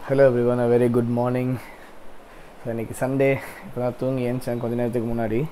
Hello everyone very good morning so இன்றைக்கி Sunday இப்போ தான் தூங்கி ஏன்ச்சேன் கொஞ்ச நேரத்துக்கு முன்னாடி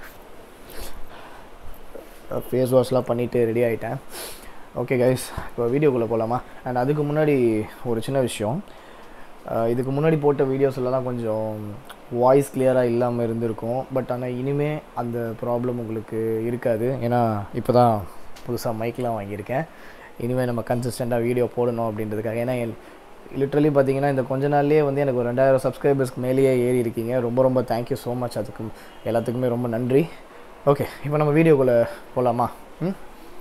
ஃபேஸ் வாஷ்லாம் பண்ணிவிட்டு ரெடி ஆகிட்டேன் ஓகே கைஸ் இப்போ வீடியோக்குள்ளே போகலாமா அண்ட் அதுக்கு முன்னாடி ஒரு சின்ன விஷயம் அஹ் இதுக்கு முன்னாடி போட்ட வீடியோஸ்லலாம் கொஞ்சம் வாய்ஸ் கிளியராக இல்லாமல் இருந்திருக்கும் பட் ஆனால் இனிமே அந்த ப்ராப்ளம் உங்களுக்கு இருக்காது ஏன்னா இப்போ தான் புதுசாக மைக்லாம் வாங்கியிருக்கேன் இனிமேல் நம்ம கன்சிஸ்டண்ட்டாக வீடியோ போடணும் அப்படின்றதுக்காக ஏன்னா லிட்ரலி பார்த்தீங்கன்னா இந்த கொஞ்ச நாள்லேயே வந்து எனக்கு ஒரு ரெண்டாயிரம் சப்ஸ்கிரைபர்ஸ்க்கு மேலேயே ஏறி இருக்கீங்க ரொம்ப ரொம்ப தேங்க்யூ ஸோ மச் அதுக்கு எல்லாத்துக்குமே ரொம்ப நன்றி ஓகே இப்போ நம்ம வீடியோக்குள்ளே போகலாமா ம்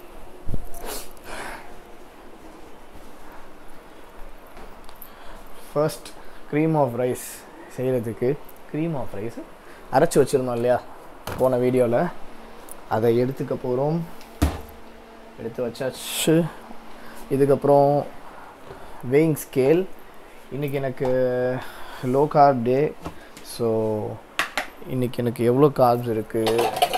ஃபர்ஸ்ட் க்ரீம் ஆஃப் ரைஸ் செய்கிறதுக்கு க்ரீம் ஆஃப் ரைஸ் அரைச்சி வச்சுருந்தோம் இல்லையா போன வீடியோவில் அதை எடுத்துக்க போகிறோம் எடுத்து வச்சாச்சு இதுக்கப்புறம் வெயிங் ஸ்கேல் இன்றைக்கி எனக்கு லோ கார்ப் டே ஸோ இன்றைக்கி எனக்கு எவ்வளோ கார்ப்ஸ் இருக்குது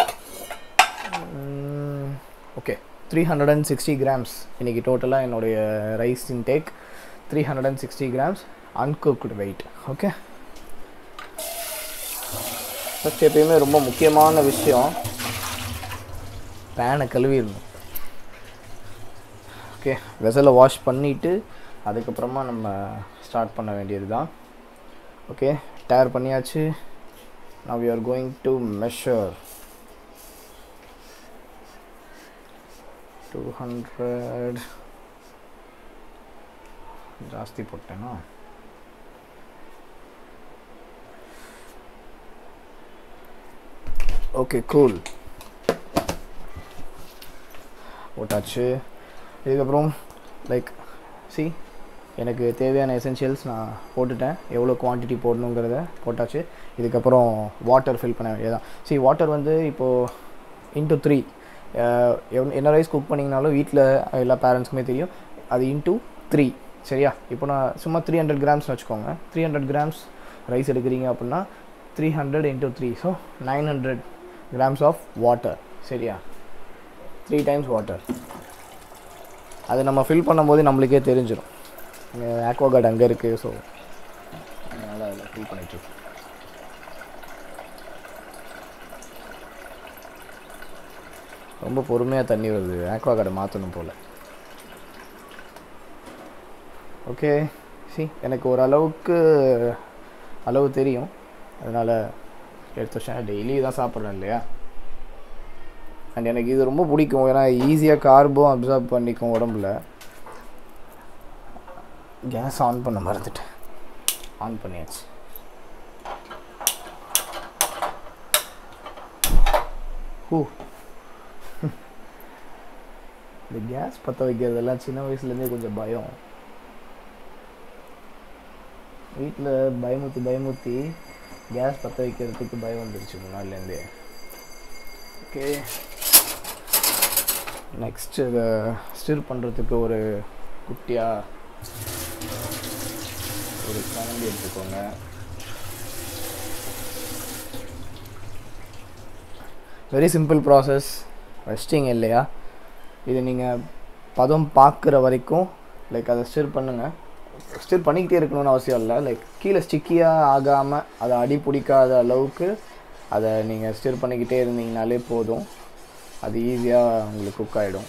okay three hundred and sixty grams இன்றைக்கி டோட்டலாக என்னுடைய rice intake three hundred and sixty grams uncooked weight okay first எப்பயுமே ரொம்ப முக்கியமான விஷயம் பேனை கழுவிடணும் ஓகே வெசலை வாஷ் பண்ணிவிட்டு அதுக்கப்புறமா நம்ம ஸ்டார்ட் பண்ண வேண்டியது தான் ஓகே டயர் பண்ணியாச்சு now you are going to measure two hundred ಜಾಸ್ತಿ ಪೊಟ್ಟೆನಾ ஓகே கூல் போட்டாச்சு இதுக்கப்புறம் லைக் சி எனக்கு தேவையான எசென்ஷியல்ஸ் நான் போட்டுட்டேன் எவ்வளோ குவான்டிட்டி போடணுங்கிறத போட்டாச்சு இதுக்கப்புறம் வாட்டர் ஃபில் பண்ண வேண்டியதான் சி வாட்டர் வந்து இப்போது இன்ட்டு த்ரீ என்ன ரைஸ் குக் பண்ணிங்கனாலும் வீட்டில் எல்லா பேரண்ட்ஸுக்குமே தெரியும் அது இன்ட்டு த்ரீ சரியா இப்போ நான் சும்மா த்ரீ ஹண்ட்ரட் கிராம்ஸ் வச்சுக்கோங்க த்ரீ ஹண்ட்ரட் கிராம்ஸ் ரைஸ் எடுக்கிறீங்க அப்படின்னா three hundred into three so nine hundred grams of water சரியா த்ரீ டைம்ஸ் வாட்டர் அது நம்ம ஃபில் பண்ணும்போது நம்மளுக்கே தெரிஞ்சிடும் ஆக்வா கார்டு அங்கே இருக்குது ஸோ அதனால் அதில் ஃபில் பண்ணிட்டு ரொம்ப பொறுமையாக தண்ணி வருது ஆக்வா கார்டை மாற்றணும் போல் ஓகே சி எனக்கு ஓரளவுக்கு அளவு தெரியும் அதனால் எடுத்து வச்சேன் டெய்லி தான் சாப்பிட்றேன் இல்லையா அண்ட் எனக்கு இது ரொம்ப பிடிக்கும் ஏன்னா ஈஸியாக கார்பும் அப்சர்வ் பண்ணிக்கும் உடம்புல கேஸ் ஆன் பண்ண மறந்துட்டேன் ஆன் பண்ணியாச்சு ஹூ இந்த கேஸ் பற்ற வைக்கிறதெல்லாம் சின்ன வயசுலேருந்தே கொஞ்சம் பயம் வீட்டில் பயமுத்தி பயமுத்தி கேஸ் பற்ற வைக்கிறதுக்கு பயம் வந்துருச்சு முன்னாடிலேருந்தே ஓகே நெக்ஸ்ட் இதை ஸ்டிர் பண்ணுறதுக்கு ஒரு குட்டியாக ஒரு கரண்டி எடுத்துக்கோங்க வெரி சிம்பிள் ப்ராசஸ் வச்சிட்டிங்க இல்லையா இது நீங்கள் பதம் பார்க்குற வரைக்கும் லைக் அதை ஸ்டிர் பண்ணுங்கள் ஸ்டிர் பண்ணிக்கிட்டே இருக்கணும்னு அவசியம் இல்லை லைக் கீழே ஸ்டிக்கியாக ஆகாமல் அதை அடி பிடிக்காத அளவுக்கு அதை நீங்கள் ஸ்டிர் பண்ணிக்கிட்டே இருந்தீங்கனாலே போதும் அது ஈஸியாக உங்களுக்கு குக் ஆகிடும்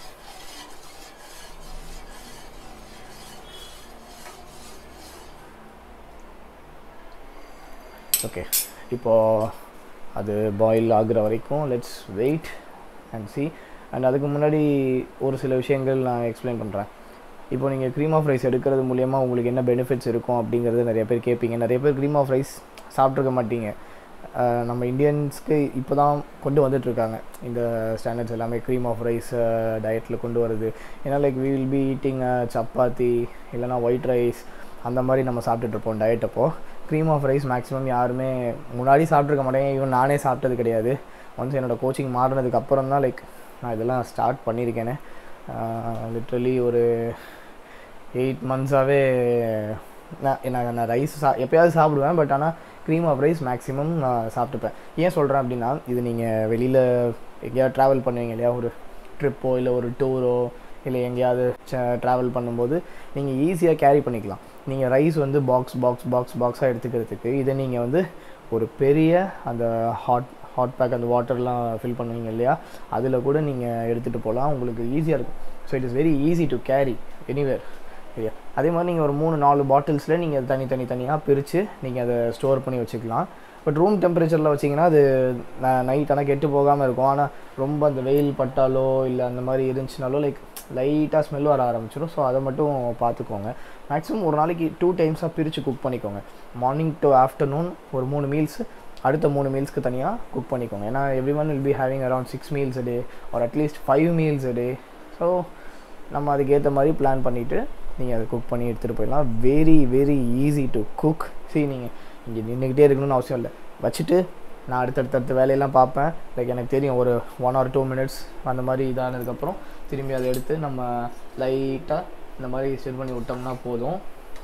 ஓகே இப்போது அது பாயில் ஆகுற வரைக்கும் let's wait and see and அதுக்கு முன்னாடி ஒரு சில விஷயங்கள் நான் எக்ஸ்பிளைன் பண்ணுறேன் இப்போ நீங்கள் க்ரீம் ஆஃப் ரைஸ் எடுக்கிறது மூலயமா உங்களுக்கு என்ன பெனிஃபிட்ஸ் இருக்கும் அப்படிங்கிறது நிறைய பேர் கேட்பீங்க நிறைய பேர் க்ரீம் ஆஃப் ரைஸ் சாப்பிட்ருக்க மாட்டீங்க நம்ம இந்தியன்ஸ்க்கு இப்போ தான் கொண்டு வந்துட்டுருக்காங்க இந்த ஸ்டாண்டர்ட்ஸ் எல்லாமே க்ரீம் ஆஃப் ரைஸ் டயட்டில் கொண்டு வருது ஏன்னா like we will be eating chapati இல்லைனா ஒயிட் ரைஸ் அந்த மாதிரி நம்ம சாப்பிட்டுட்ருப்போம் டயட் அப்போது க்ரீம் ஆஃப் ரைஸ் மேக்ஸிமம் யாருமே முன்னாடி சாப்பிட்ருக்க மாட்டேங்க ஈவன் நானே சாப்பிட்டது கிடையாது ஒன்ஸ் என்னோடய கோச்சிங் மாறினதுக்கு அப்புறம் தான் லைக் நான் இதெல்லாம் ஸ்டார்ட் பண்ணியிருக்கேனே லிட்ரலி ஒரு எயிட் மந்த்ஸாகவே நான் நான் நான் ரைஸ் சா எப்போயாவது சாப்பிடுவேன் பட் ஆனால் க்ரீம் ஆஃப் ரைஸ் மேக்ஸிமம் நான் சாப்பிட்டுப்பேன் ஏன் சொல்கிறேன் அப்படின்னா இது நீங்கள் வெளியில் எங்கேயாவது ட்ராவல் பண்ணுவீங்க இல்லையா ஒரு ட்ரிப்போ இல்லை ஒரு டூரோ இல்லை எங்கேயாவது ட்ராவல் பண்ணும்போது நீங்கள் ஈஸியாக கேரி பண்ணிக்கலாம் நீங்கள் ரைஸ் வந்து பாக்ஸ் பாக்ஸ் பாக்ஸ் பாக்ஸாக எடுத்துக்கிறதுக்கு இதை நீங்கள் வந்து ஒரு பெரிய அந்த ஹாட் ஹாட் பேக் அந்த வாட்டர்லாம் ஃபில் பண்ணுவீங்க இல்லையா அதில் கூட நீங்கள் எடுத்துகிட்டு போகலாம் உங்களுக்கு ஈஸியாக இருக்கும் so it is very easy to carry anywhere சரியா அதே மாதிரி நீங்கள் ஒரு மூணு நாலு பாட்டில்ஸில் நீங்கள் தனி தனி தனியாக பிரித்து நீங்கள் அதை ஸ்டோர் பண்ணி வச்சுக்கலாம் பட் ரூம் டெம்பரேச்சரில் வச்சிங்கன்னா அது நைட் ஆனால் கெட்டு போகாமல் இருக்கும் ஆனால் ரொம்ப அந்த வெயில் பட்டாலோ இல்லை அந்த மாதிரி இருந்துச்சுனாலோ லைக் லைட்டாக ஸ்மெல் வர ஆரம்பிச்சிடும் ஸோ அதை மட்டும் பார்த்துக்கோங்க மேக்ஸிமம் ஒரு நாளைக்கு டூ டைம்ஸாக பிரித்து குக் பண்ணிக்கோங்க மார்னிங் டு ஆஃப்டர்நூன் ஒரு மூணு மீல்ஸ் அடுத்த மூணு மீல்ஸ்க்கு தனியாக குக் பண்ணிக்கோங்க ஏன்னா every one will be having around six meals a day ஒரு at least five meals a day so நம்ம அதுக்கேற்ற மாதிரி பிளான் பண்ணிவிட்டு நீங்கள் அதை குக் பண்ணி எடுத்துகிட்டு போயிடலாம் very very easy to cook see நீங்கள் இங்கே நின்றுக்கிட்டே இருக்கணும்னு அவசியம் இல்லை வச்சுட்டு நான் அடுத்தடுத்தடுத்த வேலையெல்லாம் பார்ப்பேன் லைக் எனக்கு தெரியும் ஒரு ஒன் ஆர் டூ மினிட்ஸ் அந்த மாதிரி இதானதுக்கப்புறம் திரும்பி அதை எடுத்து நம்ம லைட்டாக இந்த மாதிரி செட் பண்ணி விட்டோம்னா போதும்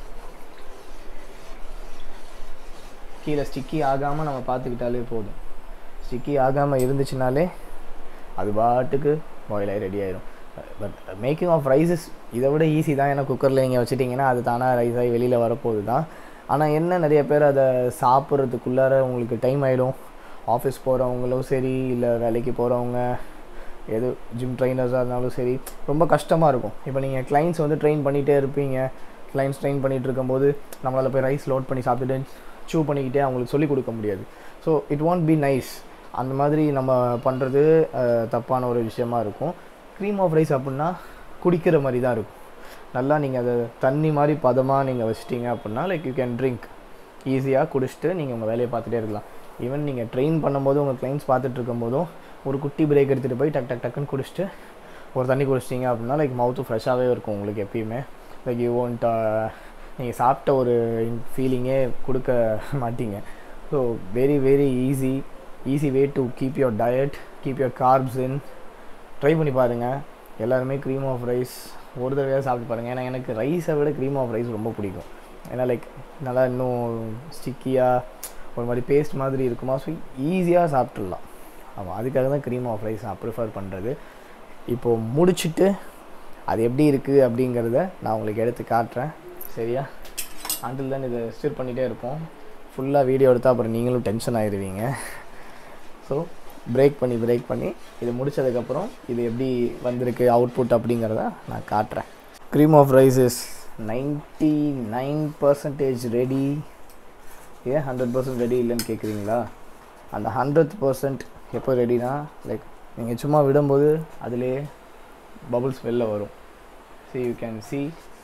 கீழே ஸ்டிக்கி ஆகாமல் நம்ம பார்த்துக்கிட்டாலே போதும் ஸ்டிக்கி ஆகாமல் இருந்துச்சுனாலே அது பாட்டுக்கு பாயில் ஆகி ரெடி ஆயிரும் பட் மேக்கிங் ஆஃப் ரைஸஸ் இதை விட ஈஸி தான் ஏன்னா குக்கரில் நீங்கள் வச்சுட்டிங்கன்னா அது தானாக ரைஸ் ஆகி வெளியில் வரப்போகுது தான் ஆனால் என்ன நிறைய பேர் அதை சாப்பிட்றதுக்குள்ளார உங்களுக்கு டைம் ஆகிடும் ஆஃபீஸ் போகிறவங்களும் சரி இல்லை வேலைக்கு போகிறவங்க எது ஜிம் ட்ரைனர்ஸாக இருந்தாலும் சரி ரொம்ப கஷ்டமாக இருக்கும் இப்போ நீங்கள் கிளைண்ட்ஸ் வந்து ட்ரெயின் பண்ணிகிட்டே இருப்பீங்க கிளைண்ட்ஸ் ட்ரெயின் பண்ணிகிட்டு இருக்கும்போது நம்மளால் போய் ரைஸ் லோட் பண்ணி சாப்பிட்டுட்டு சூ பண்ணிக்கிட்டே அவங்களுக்கு சொல்லிக் கொடுக்க முடியாது so it won't be nice அந்த மாதிரி நம்ம பண்ணுறது தப்பான ஒரு விஷயமா இருக்கும் க்ரீம் ஆஃப் ரைஸ் அப்படின்னா குடிக்கிற மாதிரி தான் இருக்கும் நல்லா நீங்கள் அதை தண்ணி மாதிரி பதமாக நீங்கள் வச்சிட்டீங்க அப்படின்னா லைக் யூ கேன் ட்ரிங்க் ஈஸியாக குடிச்சிட்டு நீங்கள் உங்கள் வேலையை பார்த்துட்டே இருக்கலாம் ஈவன் நீங்கள் ட்ரெயின் பண்ணும்போது உங்கள் கிளைண்ட்ஸ் பார்த்துட்டு இருக்கும்போதும் ஒரு குட்டி பிரேக் எடுத்துகிட்டு போய் டக் டக் டக்குன்னு குடிச்சிட்டு ஒரு தண்ணி குடிச்சிட்டிங்க அப்படின்னா லைக் மவுத்து ஃப்ரெஷ்ஷாகவே இருக்கும் உங்களுக்கு எப்பயுமே லைக் யூ ஒன்ட் நீங்கள் சாப்பிட்ட ஒரு ஃபீலிங்கே கொடுக்க மாட்டீங்க so very very easy easy way to keep your diet keep your carbs in try பண்ணி பாருங்கள் எல்லாருமே க்ரீம் ஆஃப் ரைஸ் ஒரு தடவையாக சாப்பிட்டு பாருங்கள் ஏன்னா எனக்கு ரைஸை விட க்ரீம் ஆஃப் ரைஸ் ரொம்ப பிடிக்கும் ஏன்னா லைக் நல்லா இன்னும் ஸ்டிக்கியாக ஒரு மாதிரி பேஸ்ட் மாதிரி இருக்குமா ஸோ ஈஸியாக சாப்பிட்றலாம் ஆமாம் அதுக்காக தான் க்ரீம் ஆஃப் ரைஸ் நான் ப்ரிஃபர் பண்ணுறது இப்போது முடிச்சுட்டு அது எப்படி இருக்குது அப்படிங்கிறத நான் உங்களுக்கு எடுத்து காட்டுறேன் சரியா அண்டில் தான் இதை ஸ்டிர் பண்ணிகிட்டே இருப்போம் ஃபுல்லாக வீடியோ எடுத்தால் அப்புறம் நீங்களும் டென்ஷன் ஆயிடுவீங்க ஸோ பிரேக் பண்ணி பிரேக் பண்ணி இது முடிச்சதுக்கப்புறம் இது எப்படி வந்திருக்கு அவுட்புட் அப்படிங்கிறத நான் காட்டுறேன் cream of rice is ninety nine percentage ready ஏன் ஹண்ட்ரட் பர்சன்ட் ரெடி இல்லைன்னு கேட்குறீங்களா அந்த ஹண்ட்ரட் பர்சன்ட் எப்போ ரெடினா லைக் நீங்கள் சும்மா விடும்போது அதிலே பபுள்ஸ் வெளில வரும் சி யூ கேன் சி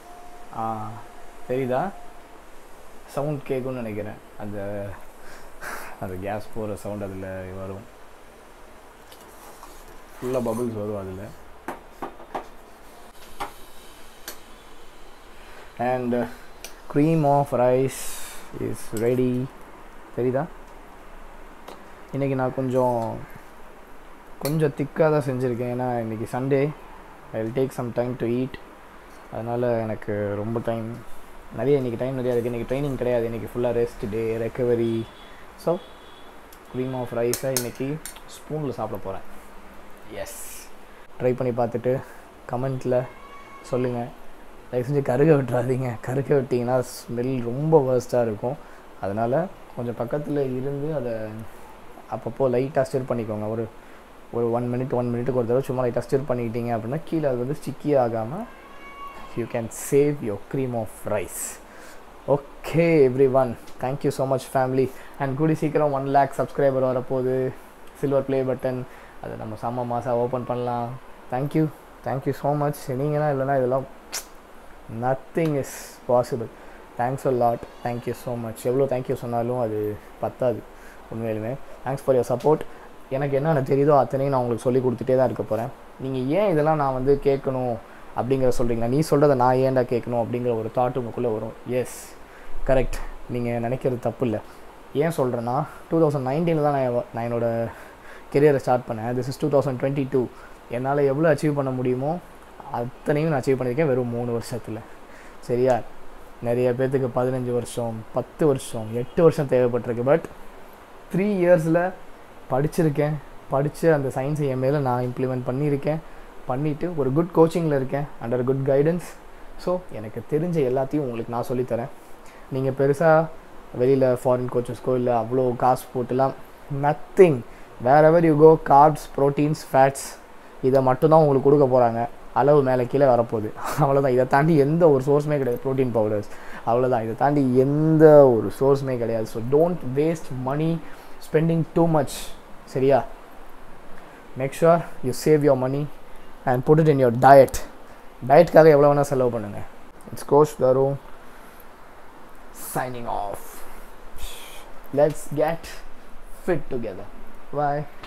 தெரியுதா சவுண்ட் கேட்கும்னு நினைக்கிறேன் அந்த அந்த கேஸ் போகிற சவுண்ட் அதில் வரும் ஃபுல்லாக பபுள்ஸ் வரும் அதில் and cream of rice is ready தெரியுதா இன்றைக்கி நான் கொஞ்சம் கொஞ்சம் திக்காக தான் செஞ்சுருக்கேன் ஏன்னா இன்றைக்கி Sunday I will take some time to eat அதனால் எனக்கு ரொம்ப டைம் நிறைய இன்றைக்கி டைம் நிறையா இருக்குது இன்றைக்கி ட்ரைனிங் கிடையாது இன்றைக்கி ஃபுல்லாக rest day recovery so cream of ரைஸை இன்றைக்கி ஸ்பூனில் சாப்பிட போகிறேன் எஸ் ட்ரை பண்ணி பார்த்துட்டு கமெண்ட்டில் சொல்லுங்கள் தயவு செஞ்சு கருக விட்டுறாதீங்க கருக விட்டிங்கன்னா ஸ்மெல் ரொம்ப வேர்ஸ்ட்டாக இருக்கும் அதனால் கொஞ்சம் பக்கத்தில் இருந்து அதை அப்பப்போ லைட்டாக ஸ்டிர் பண்ணிக்கோங்க ஒரு ஒரு ஒன் மினிட் ஒன் மினிட்டுக்கு ஒரு தடவை சும்மா லைட்டாக ஸ்டிர் பண்ணிக்கிட்டீங்க அப்படின்னா கீழே அது வந்து ஸ்டிக்கி ஆகாமல் you can save your cream of rice okay everyone thank you so much family and கூடி சீக்கிரம் ஒன் லேக் சப்ஸ்கிரைபர் வரப்போகுது சில்வர் ப்ளே பட்டன் அதை நம்ம செம்ம மாதம் ஓப்பன் பண்ணலாம் தேங்க்யூ தேங்க்யூ ஸோ மச் நீங்களாம் இல்லைனா இதெல்லாம் nothing is possible thanks a lot thank you so much எவ்வளோ தேங்க்யூ சொன்னாலும் அது பத்தாது உண்மையிலுமே தேங்க்ஸ் ஃபார் யுவர் சப்போர்ட் எனக்கு என்னென்ன தெரியுதோ அத்தனையும் நான் உங்களுக்கு சொல்லி கொடுத்துட்டே தான் இருக்க போகிறேன் நீங்கள் ஏன் இதெல்லாம் நான் வந்து கேட்கணும் அப்படிங்கிற சொல்கிறீங்களா நீ சொல்கிறத நான் ஏன்டா கேட்கணும் அப்படிங்கிற ஒரு தாட் உங்களுக்குள்ளே வரும் எஸ் கரெக்ட் நீங்கள் நினைக்கிறது தப்பு இல்லை ஏன் சொல்கிறேன்னா டூ தௌசண்ட் நைன்டீனில் தான் நான் நான் என்னோடய கெரியரை ஸ்டார்ட் பண்ணேன் this is two thousand twenty two என்னால் எவ்வளோ அச்சீவ் பண்ண முடியுமோ அத்தனையும் நான் அச்சீவ் பண்ணியிருக்கேன் வெறும் மூணு வருஷத்தில் சரியா நிறைய பேர்த்துக்கு பதினஞ்சு வருஷம் பத்து வருஷம் எட்டு வருஷம் தேவைப்பட்டிருக்கு பட் த்ரீ இயர்ஸில் படிச்சிருக்கேன் படித்து அந்த சயின்ஸை என் மேலே நான் இம்ப்ளிமெண்ட் பண்ணியிருக்கேன் பண்ணிவிட்டு ஒரு குட் கோச்சிங்கில் இருக்கேன் அண்டர் குட் கைடன்ஸ் ஸோ எனக்கு தெரிஞ்ச எல்லாத்தையும் உங்களுக்கு நான் சொல்லித்தரேன் நீங்கள் பெருசாக வெளியில் ஃபாரின் கோச்சஸ்க்கோ இல்லை அவ்வளோ காசு போட்டுலாம் nothing wherever you go carbs proteins fats இதை மட்டும்தான் உங்களுக்கு கொடுக்க போகிறாங்க அளவு மேலே கீழே வரப்போகுது அவ்வளோதான் இதை தாண்டி எந்த ஒரு சோர்ஸுமே கிடையாது ப்ரோட்டீன் பவுடர்ஸ் அவ்வளோதான் இதை தாண்டி எந்த ஒரு சோர்ஸுமே கிடையாது so don't waste money spending too much சரியா make sure you save your money and put it in your diet டயட்காக எவ்வளோ வேணால் செலவு பண்ணுங்கள் இட்ஸ் கோஷ் தரும் signing off. Let's get fit together. Bye.